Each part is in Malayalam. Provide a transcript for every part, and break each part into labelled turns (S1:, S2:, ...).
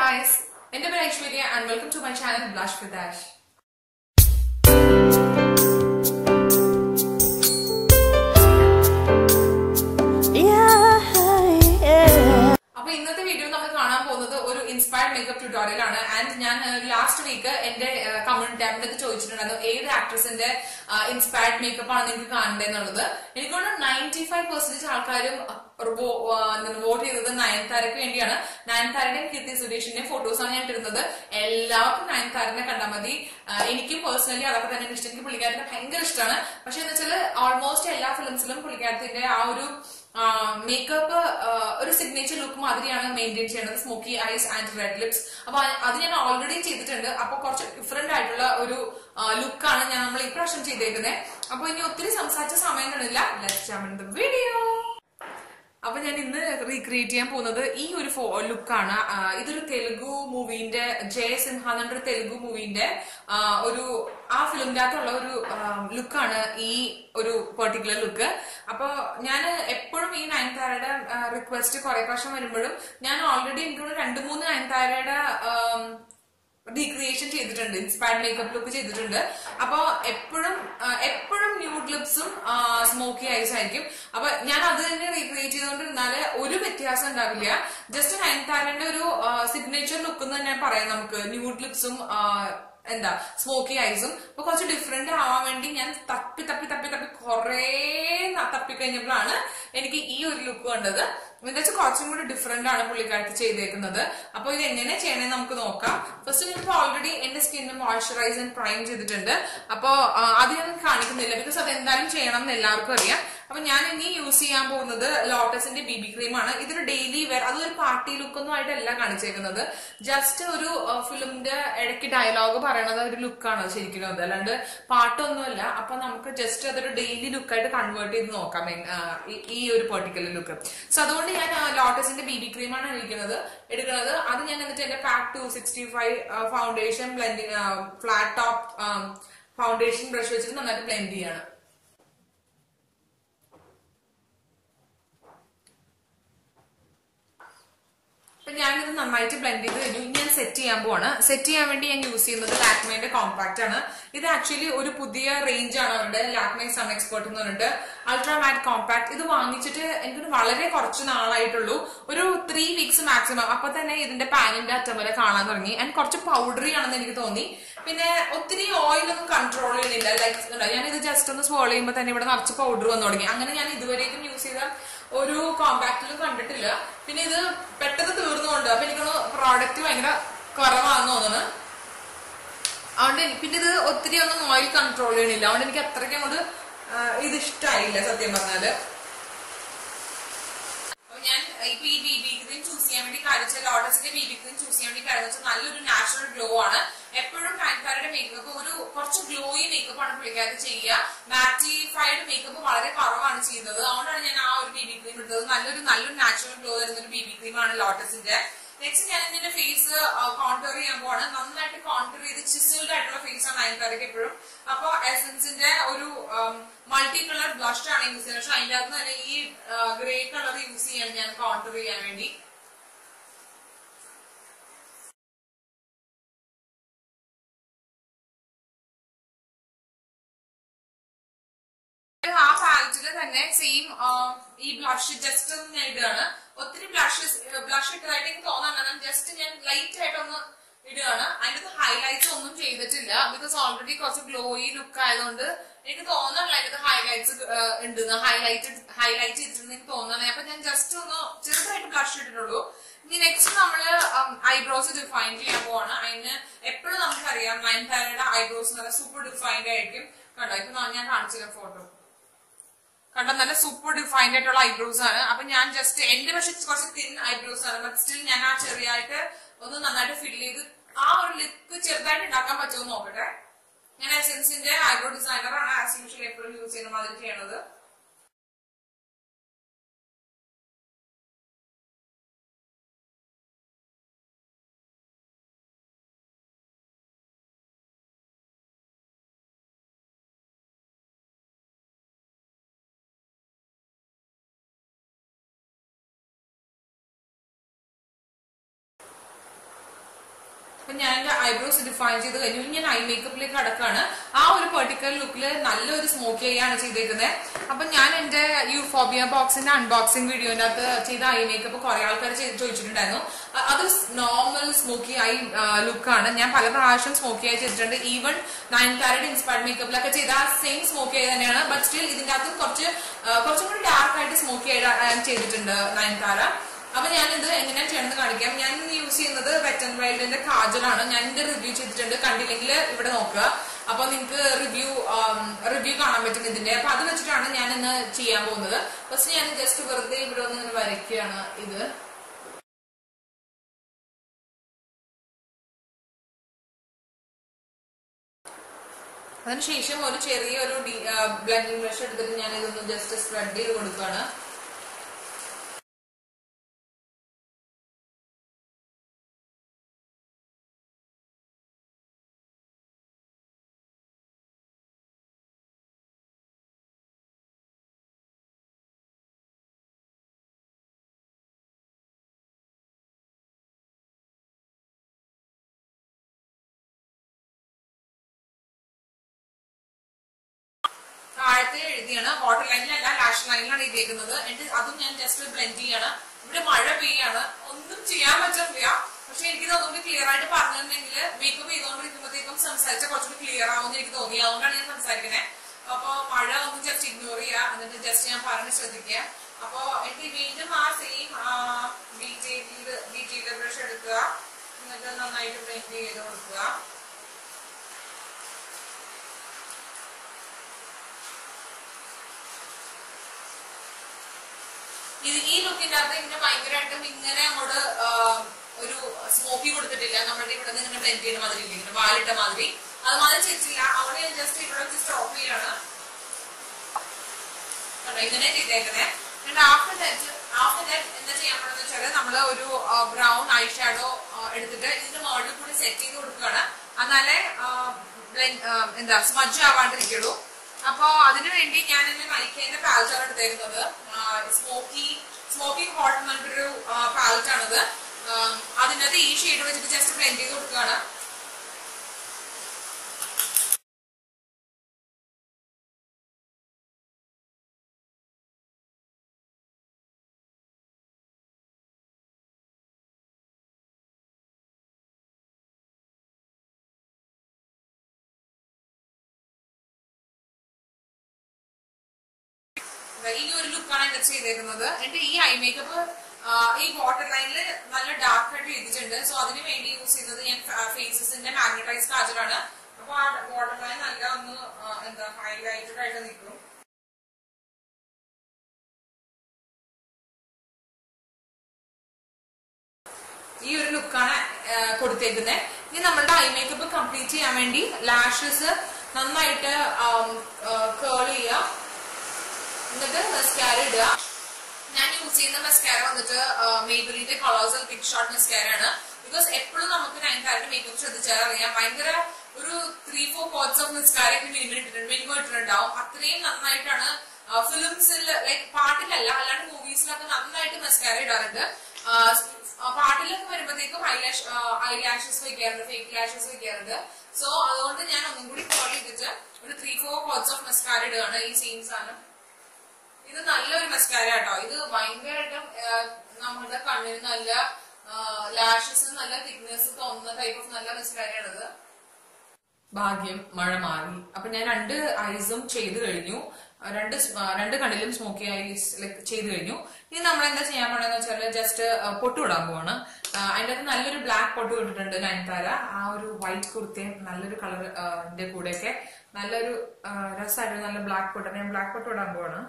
S1: ഗായ്സ് എന്റെ പേര് Aishwarya and welcome to my channel blush with Ash അപ്പൊ ഇന്നത്തെ വീഡിയോ നമ്മൾ കാണാൻ പോകുന്നത് ഒരു ഇൻസ്പയർഡ് മേക്കപ്പ് ട്യൂട്ടോറിയൽ ആണ് ആൻഡ് ഞാൻ ലാസ്റ്റ് വീക്ക് എന്റെ കമ്മ്യൂണിറ്റി ടാബിന്റെ അടുത്ത് ചോദിച്ചിട്ടുണ്ടായിരുന്നു ഏത് ആക്ട്രസിന്റെ ഇൻസ്പയർഡ് മേക്കപ്പ് ആണ് നിങ്ങൾക്ക് കാണേണ്ടതെന്നുള്ളത് എനിക്ക് തോന്നുന്നു നയൻറ്റി ഫൈവ് പെർസെന്റേജ് ആൾക്കാരും വോട്ട് ചെയ്തത് നയൻതാരക്ക് വേണ്ടിയാണ് നയൻതാരന്റെയും കീർത്തി സുരേഷിന്റെയും ഫോട്ടോസാണ് ഞാൻ ഇട്ടിരുന്നത് എല്ലാവർക്കും നയൻതാരനെ കണ്ടാൽ മതി ആ, എനിക്കും പേഴ്സണലി അതൊക്കെ തന്നെ ഇഷ്ടം എനിക്ക് പുള്ളിക്കാരത്തെ ഭയങ്കര ഇഷ്ടമാണ് പക്ഷെ എന്ന് വെച്ചാൽ ഓൾമോസ്റ്റ് എല്ലാ ഫിലിംസിലും പുള്ളിക്കാരത്തിന്റെ ആ ഒരു മേക്കപ്പ് ഒരു സിഗ്നേച്ചർ ലുക്ക് മാതിരിയാണ് മെയിൻറ്റെയിൻ ചെയ്യുന്നത് smoky eyes and red lips അപ്പൊ അത് അത് ഞാൻ ഓൾറെഡി ചെയ്തിട്ടുണ്ട് അപ്പൊ കുറച്ച് ഡിഫറെന്റ് ആയിട്ടുള്ള ഒരു ലുക്കാണ് ഞാൻ നമ്മൾ ഇപ്രാവശ്യം ചെയ്തേക്കുന്നത് അപ്പൊ ഇനി ഒത്തിരി സംസാരിച്ച സമയം കാണില്ല ലെറ്റ് വീഡിയോ അപ്പൊ ഞാൻ ഇന്ന് റീക്രിയേറ്റ് ചെയ്യാൻ പോകുന്നത് ഈ ഒരു ലുക്കാണ് ഇതൊരു തെലുഗു മൂവിന്റെ ജയസിംഹ എന്നൊരു തെലുഗു മൂവിന്റെ ഒരു ആ ഫിലിമിന്റെ അകത്തുള്ള ഒരു ലുക്കാണ് ഈ ഒരു പെർട്ടിക്കുലർ ലുക്ക് അപ്പൊ ഞാൻ എപ്പോഴും ഈ നയൻതാരയുടെ റിക്വസ്റ്റ് കുറെ പ്രാവശ്യം വരുമ്പോഴും ഞാൻ ഓൾറെഡി എനിക്ക് രണ്ട് മൂന്ന് നയൻതാരയുടെ റീക്രിയേഷൻ ചെയ്തിട്ടുണ്ട് ഇൻസ്പയർഡ് മേക്കപ്പ് ലുക്ക് ചെയ്തിട്ടുണ്ട് അപ്പൊ എപ്പോഴും എപ്പോഴും ന്യൂഡ് ലിപ്സും സ്മോക്കി ഐസ് ആയിരിക്കും അപ്പൊ ഞാൻ അത് തന്നെ റീക്രിയേറ്റ് ചെയ്തുകൊണ്ടിരുന്നാല് ഒരു വ്യത്യാസം ഉണ്ടാവില്ല ജസ്റ്റ് നയൻതാരന്റെ ഒരു സിഗ്നേച്ചർ ലുക്ക് എന്ന് തന്നെ പറയാം നമുക്ക് ന്യൂഡ് ലിപ്സും എന്താ സ്മോക്കി ഐസും അപ്പൊ കുറച്ച് ഡിഫറെന്റ് ആവാൻ വേണ്ടി ഞാൻ തപ്പി തപ്പി തപ്പി തപ്പി കുറേ തപ്പി കഴിഞ്ഞപ്പോഴാണ് എനിക്ക് ഈ ഒരു ലുക്ക് കണ്ടത് എന്താ വെച്ചാൽ കുറച്ചും കൂടി ഡിഫറെന്റ് ആണ് പുള്ളിക്കാരത്തി ചെയ്തേക്കുന്നത് അപ്പൊ ഇത് എങ്ങനെ ചെയ്യണേ നമുക്ക് നോക്കാം ഫസ്റ്റ് ഞാനിപ്പോ ഓൾറെഡി എന്റെ സ്കിന്ന് മോയ്സ്ചറൈസ് ആൻഡ് പ്രൈം ചെയ്തിട്ടുണ്ട് അപ്പൊ അത് ഞാൻ കാണിക്കുന്നില്ല ബിക്കോസ് അത് എന്തായാലും ചെയ്യണം എന്ന് എല്ലാവർക്കും അറിയാം അപ്പൊ ഞാൻ ഇനി യൂസ് ചെയ്യാൻ പോകുന്നത് ലോട്ടസിന്റെ ബി ബി ക്രീം ആണ് ഇതൊരു ഡെയിലി വെയർ അതൊരു പാർട്ടി ലുക്ക് ഒന്നും ആയിട്ടല്ല കാണിച്ചേക്കുന്നത് ജസ്റ്റ് ഒരു ഫിലിമിന്റെ ഇടയ്ക്ക് ഡയലോഗ് പറയണത് ഒരു ലുക്കാണ് ശരിക്കും അത് അല്ലാണ്ട് പാട്ടൊന്നുമല്ല അപ്പൊ നമുക്ക് ജസ്റ്റ് അതൊരു ഡെയിലി ലുക്കായിട്ട് കൺവേർട്ട് ചെയ്ത് നോക്കാം ആ, ഈ- ഈ ഒരു പെർട്ടിക്കുലർ ലുക്ക് സോ അതുകൊണ്ട് ഞാൻ ലോട്ടസിന്റെ ബി ബി ക്രീമാണ് എടുക്കുന്നത് എടുക്കുന്നത് അത് ഞാൻ എന്നിട്ട് എന്റെ PAC two sixty five foundation blending flat top foundation brush വെച്ചിട്ട് നന്നായിട്ട് ബ്ലെൻഡ് ചെയ്യാണ് അപ്പൊ ഞാനിത് നന്നായിട്ട് ബ്ലെൻഡ് ചെയ്ത് കഴിഞ്ഞു ഇനി ഞാൻ സെറ്റ് ചെയ്യാൻ പോവാണ് സെറ്റ് ചെയ്യാൻ വേണ്ടി ഞാൻ യൂസ് ചെയ്യുന്നത് ലാക്മേന്റെ കോമ്പാക്ട് ആണ് ഇത് ആക്ച്വലി ഒരു പുതിയ റേഞ്ച് ആണ് അവരുടെ ലാക്മേ സൺ എക്സ്പേർട്ട് എന്ന് പറഞ്ഞിട്ട് അൾട്രാ മാറ്റ് കോമ്പാക്ട് ഇത് വാങ്ങിച്ചിട്ട് എനിക്ക് വളരെ കുറച്ച് നാളായിട്ടുള്ളൂ ഒരു ത്രീ വീക്സ് മാക്സിമം അപ്പൊ തന്നെ ഇതിന്റെ പാനിന്റെ അറ്റം വരെ കാണാൻ തുടങ്ങി ആൻഡ് കുറച്ച് പൗഡറി ആണെന്ന് എനിക്ക് തോന്നി പിന്നെ ഒത്തിരി ഓയിൽ ഒന്നും കൺട്രോൾ ചെയ്യുന്നില്ല ലൈക്ക് ഞാൻ ഇത് ജസ്റ്റ് ഒന്ന് സ്വാൾ ചെയ്യുമ്പോൾ തന്നെ ഇവിടെ നിറച്ച് പൗഡർ വന്നു തുടങ്ങി അങ്ങനെ ഞാൻ ഇതുവരേക്കും യൂസ് ചെയ്ത ഒരു കോമ്പാക്റ്റിലും കണ്ടിട്ടില്ല പിന്നെ ഇത് പെട്ടെന്ന് തീർന്നുകൊണ്ട് അപ്പൊ എനിക്കൊന്ന് പ്രോഡക്റ്റ് ഭയങ്കര കുറവാന്ന് തോന്നുന്നു അതുകൊണ്ട് എനിക്ക് പിന്നെ ഇത് ഒത്തിരി ഒന്നും ഓയിൽ കൺട്രോൾ ചെയ്യണില്ല അതുകൊണ്ട് എനിക്ക് അത്രയ്ക്ക് അങ്ങോട്ട് ആ, ഇത് ഇഷ്ടമായില്ല സത്യം പറഞ്ഞാല് അപ്പൊ ഞാൻ ഇപ്പൊ ഈ ബി ബി ക്രീം ചൂസ് ചെയ്യാൻ വേണ്ടി കാണിച്ച ലോട്ടസിന്റെ ബി ബി ക്രീം ചൂസ് ചെയ്യാൻ വേണ്ടി കാര്യം വെച്ചാൽ നല്ലൊരു നാച്ചുറൽ ഗ്ലോ ആണ് എപ്പോഴും കാൻകാരുടെ മേക്കപ്പ് ഒരു കുറച്ച് ഗ്ലോയി മേക്കപ്പ് ആണ് പുള്ളിക്കാരത്ത് ചെയ്യുക മാറ്റിഫൈഡ് മേക്കപ്പ് വളരെ കുറവാണ് ചെയ്യുന്നത് അതുകൊണ്ടാണ് ഞാൻ ആ ഒരു ബി ബി ക്രീം എടുത്തത് നല്ലൊരു നല്ലൊരു നാച്ചുറൽ ഗ്ലോ തരുന്ന ഒരു ബി ബി ക്രീം ആണ് ലോട്ടസിന്റെ നെക്സ്റ്റ് ഞാൻ ഇതിന്റെ ഫേസ് കോൺടർ ചെയ്യാൻ പോവാണ് നന്നായിട്ട് കോൺടർ ചെയ്ത് ചിസിൽഡ് ആയിട്ടുള്ള ഫേസ് ആണ് അയൽക്കാർക്ക് എപ്പോഴും അപ്പൊ എസൻസിന്റെ ഒരു മൾട്ടി കളർ ബ്ലഷ് ആണ് യൂസ് ചെയ്യുന്നത് പക്ഷെ അതിന്റെ അകത്ത് തന്നെ ഈ ഗ്രേ കളർ യൂസ് ചെയ്യാണ് ഞാൻ കോൺടർ ചെയ്യാൻ വേണ്ടി ആ പാലറ്റില് തന്നെ സെയിം ഈ ബ്ലഷ് ജസ്റ്റ് ഒന്ന് ഞാൻ ഇടുകയാണ് ഒത്തിരി ബ്ലഷ് ബ്ലഷ് ഇട്ടതായിട്ട് എനിക്ക് തോന്നാൻ ജസ്റ്റ് ഞാൻ ലൈറ്റ് ആയിട്ടൊന്ന് ഇടുകയാണ് അതിന്റെ ഹൈലൈറ്റ്സ് ഒന്നും ചെയ്തിട്ടില്ല ബിക്കോസ് ഓൾറെഡി കുറച്ച് ഗ്ലോയി ലുക്ക് ആയതുകൊണ്ട് എനിക്ക് തോന്നുന്നില്ല അതിന്റെ ഹൈലൈറ്റ്സ് ഉണ്ട് ഹൈലൈറ്റ് ഹൈലൈറ്റ് ചെയ്തിട്ടുണ്ട് എനിക്ക് തോന്നുന്നത് അപ്പൊ ഞാൻ ജസ്റ്റ് ഒന്ന് ചെറുതായിട്ട് ബ്ലഷ് ഇട്ടിട്ടുള്ളൂ ഇനി നെക്സ്റ്റ് നമ്മള് ഐബ്രോസ് ഡിഫൈൻ ചെയ്യാൻ പോവാണ് അതിന് എപ്പോഴും നമുക്കറിയാം നയൻതാരയുടെ ഐബ്രോസ് നല്ല സൂപ്പർ ഡിഫൈൻഡ് ആയിരിക്കും കണ്ടോ ഇപ്പൊ ഞാൻ കാണിച്ചില്ല ഫോട്ടോ കണ്ടോ നല്ല സൂപ്പർ ഡിഫൈൻഡ് ആയിട്ടുള്ള ഐബ്രോസ് ആണ് അപ്പൊ ഞാൻ ജസ്റ്റ് എന്റെ പക്ഷെ കുറച്ച് തിൻ ഐബ്രോസ് ആണ് ബട്ട് സ്റ്റിൽ ഞാൻ ആ ചെറിയായിട്ട് ഒന്ന് നന്നായിട്ട് ഫിൽ ചെയ്ത് ആ ഒരു ലിപ്പ് ചെറുതായിട്ട് ഉണ്ടാക്കാൻ പറ്റുമോ എന്ന് നോക്കട്ടെ ഞാൻ എസെൻസിന്റെ ഐബ്രോ ഡിസൈനർ ആണ് ആസ് യൂഷ്വൽ എപ്പോഴും യൂസ് ചെയ്യുന്ന മാതിരി ചെയ്യണത് അപ്പൊ ഞാൻ എന്റെ ഐബ്രോസ് ഡിഫൈൻ ചെയ്ത് കഴിഞ്ഞു ഇനി ഞാൻ ഐ മേക്കപ്പിലേക്ക് കടക്കാണ് ആ ഒരു പെർട്ടിക്കുലർ ലുക്കിൽ നല്ലൊരു സ്മോക്കി ആണ് ചെയ്തേക്കുന്നത് അപ്പൊ ഞാൻ എന്റെ യൂഫോബിയ ബോക്സിന്റെ അൺബോക്സിംഗ് വീഡിയോന്റെ അകത്ത് ചെയ്ത ഐ മേക്കപ്പ് കുറെ ആൾക്കാർ ചോദിച്ചിട്ടുണ്ടായിരുന്നു അ- അത് നോർമൽ സ്മോക്കി ഐ ലുക്കാണ് ഞാൻ പല പ്രാവശ്യം സ്മോക്കി ആയി ചെയ്തിട്ടുണ്ട് ഈവൻ നയൻ കാരറ്റ് ഇൻസ്പയർഡ് മേക്കപ്പിലൊക്കെ ചെയ്ത ആ സെയിം സ്മോക്കി ആയി തന്നെയാണ് ബട്ട് സ്റ്റിൽ ഇതിന്റെ അകത്ത് കുറച്ച് ആ, കുറച്ചും കൂടി ഡാർക്ക് ആയിട്ട് സ്മോക്കി ആയിട്ട് ആ, ചെയ്തിട്ടുണ്ട് നയൻതാര അപ്പൊ ഞാനിത് എങ്ങനെയാണ് ചെയ്യണമെന്ന് കാണിക്കാം ഞാൻ ഇന്ന് യൂസ് ചെയ്യുന്നത് വെറ്റ് ആൻഡ് വൈൽഡിന്റെ കാജലാണ് ഞാൻ ഇതിന്റെ റിവ്യൂ ചെയ്തിട്ടുണ്ട് കണ്ടില്ലെങ്കിൽ ഇവിടെ നോക്കുക അപ്പൊ നിങ്ങൾക്ക് റിവ്യൂ റിവ്യൂ കാണാൻ പറ്റും ഇതിന്റെ അപ്പൊ അത് വെച്ചിട്ടാണ് ഞാൻ ഇന്ന് ചെയ്യാൻ പോകുന്നത് ഫസ്റ്റ് ഞാൻ ജസ്റ്റ് വെറുതെ ഇവിടെ ഒന്ന് ഇങ്ങനെ വരയ്ക്കുകയാണ് ഇത് അതിനുശേഷം ഒരു ചെറിയൊരു ബ്ലഡിംഗ് ബ്രഷ് എടുത്തിട്ട് ഞാൻ ഇതൊന്ന് ജസ്റ്റ് സ്പ്രെഡ് ചെയ്ത് കൊടുക്കുകയാണ് താഴത്തെ എഴുതിയാണ് വാട്ടർ ലൈനിലല്ല ലാഷ് ലൈനിലാണ് എഴുതിയേക്കുന്നത് എന്നിട്ട് അതും ഞാൻ ജസ്റ്റ് ബ്ലെൻഡ് ചെയ്യാണ് ഇവിടെ മഴ പെയ്യാണ് ഒന്നും ചെയ്യാൻ പറ്റില്ല പക്ഷെ എനിക്ക് ഒന്നുകൂടി ക്ലിയർ ആയിട്ട് പറഞ്ഞിട്ടുണ്ടെങ്കിൽ മേക്കപ്പ് ചെയ്തുകൊണ്ടിരിക്കുമ്പോഴത്തേക്കും സംസാരിച്ച കുറച്ചുകൂടി ക്ലിയർ ആവുമെന്ന് എനിക്ക് തോന്നി അതുകൊണ്ടാണ് ഞാൻ സംസാരിക്കുന്നത് അപ്പൊ മഴ ഒന്ന് ജസ്റ്റ് ഇഗ്നോർ ചെയ്യുക എന്നിട്ട് ജസ്റ്റ് ഞാൻ പറഞ്ഞ് ശ്രദ്ധിക്കുക അപ്പൊ എനിക്ക് വീണ്ടും ആ സെയിം ഡീറ്റെയിൽഡ് ഡീറ്റെയിൽഡ് ബ്രഷ് എടുക്കുക എന്നിട്ട് നന്നായിട്ട് ബ്ലെൻഡ് ചെയ്ത് കൊടുക്കുക ഇത് ഈ ലുക്കിന്റെ അകത്ത് ഇങ്ങനെ ഭയങ്കരമായിട്ടും ഇങ്ങനെ അങ്ങോട്ട് ആ, ഒരു സ്മോക്കി കൊടുത്തിട്ടില്ല നമ്മുടെ ഇവിടെ നിന്ന് ഇങ്ങനെ ബ്ലെൻഡ് ചെയ്യുന്ന മാതിരി ഇല്ലേ, ഇങ്ങനെ വാലിട്ട മാതിരി അത് മാതിരി ചെയ്തിട്ടില്ല അവിടെ ഞാൻ ജസ്റ്റ് ഇവിടെ വെച്ച് സ്റ്റോപ്പ് ചെയ്യാണ് കണ്ടോ, ഇങ്ങനെ ചെയ്തേക്കുന്നേ എന്നിട്ട് ആഫ്റ്റർ ദാറ്റ് ആഫ്റ്റർ ദാറ്റ് എന്താ ചെയ്യാൻ പോണെന്ന് വെച്ചാൽ നമ്മൾ ഒരു ബ്രൗൺ ഐ ഷാഡോ എടുത്തിട്ട് ഇതിന്റെ മുകളിൽ കൂടി സെറ്റ് ചെയ്ത് കൊടുക്കുകയാണ് എന്നാലേ ആ, blend- ആ, എന്താ സ്മജ് ആവാണ്ടിരിക്കുള്ളൂ അപ്പൊ അതിനു വേണ്ടി ഞാൻ എന്റെ നൈക്കേന്റെ പാലറ്റാണ് എടുത്തേക്കുന്നത് സ്മോക്കി സ്മോക്കി ഹോട്ട് എന്ന് പറഞ്ഞിട്ടൊരു പാലറ്റ് ആണിത് അതിനകത്ത് ഈ ഷെയ്ഡ് വെച്ചിട്ട് ജസ്റ്റ് ബ്ലെൻഡ് ചെയ്ത് കൊടുക്കുകയാണ് ഈ ഒരു ലുക്കാണ് എന്റെ ചെയ്തേക്കുന്നത് എന്റെ ഈ ഐ മേക്കപ്പ് ഈ വാട്ടർ ലൈനിൽ നല്ല ഡാർക്ക് ആയിട്ട് എഴുതിയിട്ടുണ്ട് സോ അതിന് വേണ്ടി യൂസ് ചെയ്യുന്നത് ഞാൻ ഫേസസിന്റെ മാഗ്നറ്റൈസ് കാജലാണ് അപ്പൊ ആ വാട്ടർ ലൈൻ നല്ല ഒന്ന് ആ, എന്താ ഹൈലൈറ്റഡ് ആയിട്ട് നിൽക്കും ഈ ഒരു ലുക്കാണ് കൊടുത്തേക്കുന്നത് ഇനി നമ്മളുടെ ഐ മേക്കപ്പ് കംപ്ലീറ്റ് ചെയ്യാൻ വേണ്ടി ലാഷസ് നന്നായിട്ട് കേൾ ചെയ്യുക എന്നിട്ട് മസ്കാര ഇടുക ഞാൻ യൂസ് ചെയ്യുന്ന മസ്കാര വന്നിട്ട് മേബിലിന്റെ കളേഴ്സൽ പിക് ഷോട്ട് മസ്കാര ആണ് ബിക്കോസ് എപ്പോഴും നമുക്ക് നയൻകാരുടെ മേക്കപ്പ് ശ്രദ്ധിച്ചാൽ അറിയാം ഭയങ്കര ഒരു three four coats of mascara minimum ഇട്ടിട്ടുണ്ട് മിനിമം ഇട്ടിട്ടുണ്ടാവും അത്രയും നന്നായിട്ടാണ് ഫിലിംസിൽ ലൈക് പാട്ടിലല്ല അല്ലാണ്ട് മൂവീസിലൊക്കെ നന്നായിട്ട് മസ്കാര ഇടാറുണ്ട് ആ, ആ, പാട്ടിലൊക്കെ വരുമ്പോഴത്തേക്കും ഐലാഷ് ഐലാഷസ് വെക്കാറുണ്ട് ഫേക്ക് ലാഷസ് വെക്കാറുണ്ട് സോ അതുകൊണ്ട് ഞാൻ ഒന്നും കൂടി കോൾ ചെയ്തിട്ട് ഒരു three four coats of mascara ഇടുകയാണ് ഈ സെയിം സാധനം ഇത് നല്ലൊരു മസ്കാര കേട്ടോ ഇത് ഭയങ്കരമായിട്ടും ആ, നമ്മുടെ കണ്ണിന് നല്ല ലാഷസ് നല്ല തിക്നെസ് തോന്നുന്ന ടൈപ്പ് ഓഫ് നല്ല മസ്കാരയാണിത് ഭാഗ്യം മഴ മാറി അപ്പൊ ഞാൻ രണ്ട് ഐസും ചെയ്തു കഴിഞ്ഞു ആ, രണ്ട് സ്- ആ, രണ്ട് കണ്ണിലും സ്മോക്കി ഐസ് ലൈക്ക് ചെയ്തു കഴിഞ്ഞു ഇനി നമ്മൾ എന്താ ചെയ്യാൻ പോണെന്ന് വെച്ചാൽ ജസ്റ്റ് പൊട്ട് ഇടാൻ പോവാണ് ആ, അതിന്റെ അകത്ത് നല്ലൊരു ബ്ലാക്ക് പൊട്ട് ഇട്ടിട്ടുണ്ട് നയൻതാര ആ ഒരു വൈറ്റ് കുർത്തയും നല്ലൊരു കളറിന്റെ കൂടെയൊക്കെ നല്ലൊരു ആ, രസമായിട്ട് നല്ല ബ്ലാക്ക് പൊട്ട് ഞാൻ ബ്ലാക്ക് പൊട്ട് ഇടാൻ പോവാണ്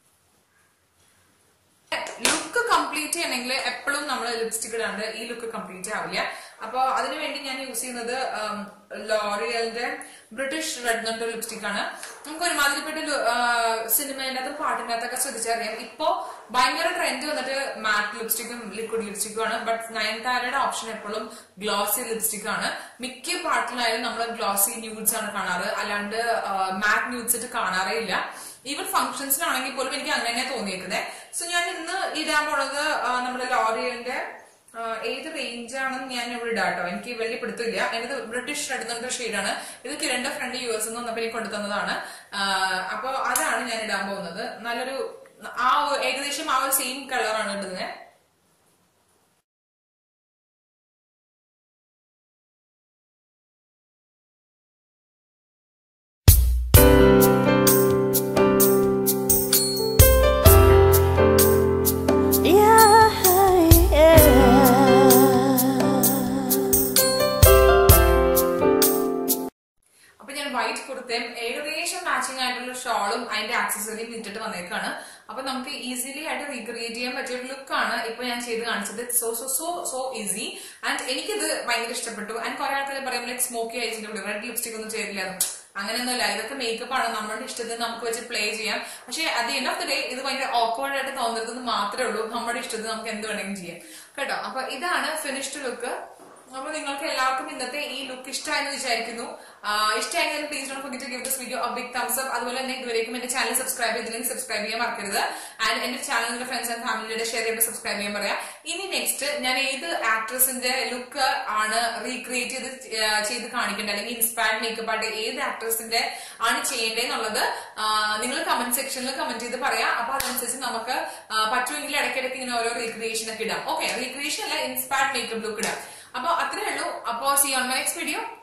S1: ലുക്ക് കംപ്ലീറ്റ് ചെയ്യണമെങ്കിൽ എപ്പോഴും നമ്മൾ ലിപ്സ്റ്റിക് ഇടാണ്ട് ഈ ലുക്ക് കംപ്ലീറ്റ് ആവില്ല അപ്പൊ അതിനു വേണ്ടി ഞാൻ യൂസ് ചെയ്യുന്നത് ലോറിയലിന്റെ ബ്രിട്ടീഷ് റെഡ് എന്ന ലിപ്സ്റ്റിക് ആണ് നമുക്ക് ഒരുമാതിരിപ്പെട്ട സിനിമേന്റെ അകത്തും പാട്ടിന്റെ അകത്തൊക്കെ ശ്രദ്ധിച്ചറിയാം ഇപ്പോ ഭയങ്കര ട്രെൻഡ് വന്നിട്ട് മാറ്റ് ലിപ്സ്റ്റിക്കും ലിക്വിഡ് ലിപ്സ്റ്റിക്കും ആണ് ബട്ട് നയൻതാരയുടെ ഓപ്ഷൻ എപ്പോഴും ഗ്ലോസി ലിപ്സ്റ്റിക് ആണ് മിക്ക പാട്ടിലായാലും നമ്മൾ ഗ്ലോസി ന്യൂഡ്സ് ആണ് കാണാറ് അല്ലാണ്ട് മാറ്റ് ന്യൂഡ്സ് ഇട്ട് കാണാറേ ഇല്ല ഈവൻ ഫംഗ്ഷൻസിനാണെങ്കിൽ പോലും എനിക്ക് അങ്ങനെ തോന്നിയേക്കുന്നത് സോ ഞാൻ ഇന്ന് ഇടാൻ പോണത് ആ, നമ്മുടെ ലോറിയലിന്റെ ആ, ഏത് റേഞ്ച് ആണെന്ന് ഞാൻ ഇവിടെ ഇടാം കേട്ടോ എനിക്ക് വലിയ പിടുത്തില്ല ഇത് ബ്രിട്ടീഷ് റെഡ് എന്നൊരു ഷെയ്ഡാണ് ഇത് കിരണിന്റെ ഫ്രണ്ട് യു എസ് നിന്ന് വന്നപ്പോൾ എനിക്ക് കൊണ്ടു തന്നതാണ് അപ്പൊ അതാണ് ഞാൻ ഇടാൻ പോകുന്നത് നല്ലൊരു ആ ഒരു- ഏകദേശം ആ ഒരു സെയിം കളറാണ് ഇടുന്നത്
S2: Yeah, yeah.
S1: അപ്പൊ ഞാൻ വൈറ്റ് കുർത്തയും ഏകദേശം മാച്ചിങ് ആയിട്ടുള്ള ഷോളും അതിന്റെ ആക്സസറിയും ഇട്ടിട്ട് വന്നേക്കാണ് അപ്പൊ നമുക്ക് ഈസിലി ആയിട്ട് റീക്രിയേറ്റ് ചെയ്യാൻ പറ്റിയ ഒരു ലുക്കാണ് ഇപ്പൊ ഞാൻ ചെയ്ത് കാണിച്ചത് so so so so easy and എനിക്കിത് ഭയങ്കര ഇഷ്ടപ്പെട്ടു ആൻഡ് കുറെ ആൾക്കാർ പറയും ലൈക്ക് സ്മോക്കി അയച്ചിട്ടുണ്ട് റെഡ് ലിപ്സ്റ്റിക് ഒന്നും ചെയ്തില്ല അങ്ങനെയൊന്നുമില്ല ഇതൊക്കെ മേക്കപ്പ് ആണ് നമ്മുടെ ഇഷ്ടത്തിന് നമുക്ക് വെച്ച് പ്ലേ ചെയ്യാം പക്ഷെ at the end of the day ഇത് ഭയങ്കര ഓക്വേർഡ് ആയിട്ട് തോന്നരുതെന്ന് മാത്രമേ ഉള്ളൂ നമ്മുടെ ഇഷ്ടത്തിന് നമുക്ക് എന്ത് വേണമെങ്കിലും ചെയ്യാം കേട്ടോ അപ്പൊ ഇതാണ് ഫിനിഷ്ഡ് ലുക്ക് അപ്പൊ നിങ്ങൾക്ക് എല്ലാവർക്കും ഇന്നത്തെ ഈ ലുക്ക് ഇഷ്ടമായെന്ന് വിചാരിക്കുന്നു ഇഷ്ടമായെങ്കിൽ please don't forget to give this video a big thumbs up അതുപോലെ തന്നെ ഇതുവരെയും എന്റെ ചാനൽ സബ്സ്ക്രൈബ് ചെയ്തില്ലെങ്കിൽ സബ്സ്ക്രൈബ് ചെയ്യാൻ മറക്കരുത് ആൻഡ് എന്റെ ചാനലിന്റെ ഫ്രണ്ട്സ് ആൻഡ് ഫാമിലിയുടെ ഷെയർ ചെയ്ത് സബ്സ്ക്രൈബ് ചെയ്യാൻ പറയാം ഇനി നെക്സ്റ്റ് ഞാൻ ഏത് ആക്ട്രസിന്റെ ലുക്ക് ആണ് റീക്രിയേറ്റ് ചെയ്ത് ആ, ചെയ്ത് കാണിക്കേണ്ടത് അല്ലെങ്കിൽ ഇൻസ്പയർഡ് മേക്കപ്പ് ആയിട്ട് ഏത് ആക്ട്രസിന്റെ ആണ് ചെയ്യേണ്ടതെന്നുള്ളത് നിങ്ങൾ കമന്റ് സെക്ഷനിൽ കമന്റ് ചെയ്ത് പറയാം അപ്പൊ അതനുസരിച്ച് നമുക്ക് ആ, പറ്റുമെങ്കിൽ ഇടയ്ക്കിടയ്ക്ക് ഇങ്ങനെ ഓരോ റീക്രിയേഷൻ ഒക്കെ ഇടാം ഓക്കെ റീക്രിയേഷൻ അല്ല ഇൻസ്പയർഡ് മേക്കപ്പ് ലുക്ക് ഇടാം അപ്പൊ അത്രേ ഉള്ളൂ അപ്പോ see on my next video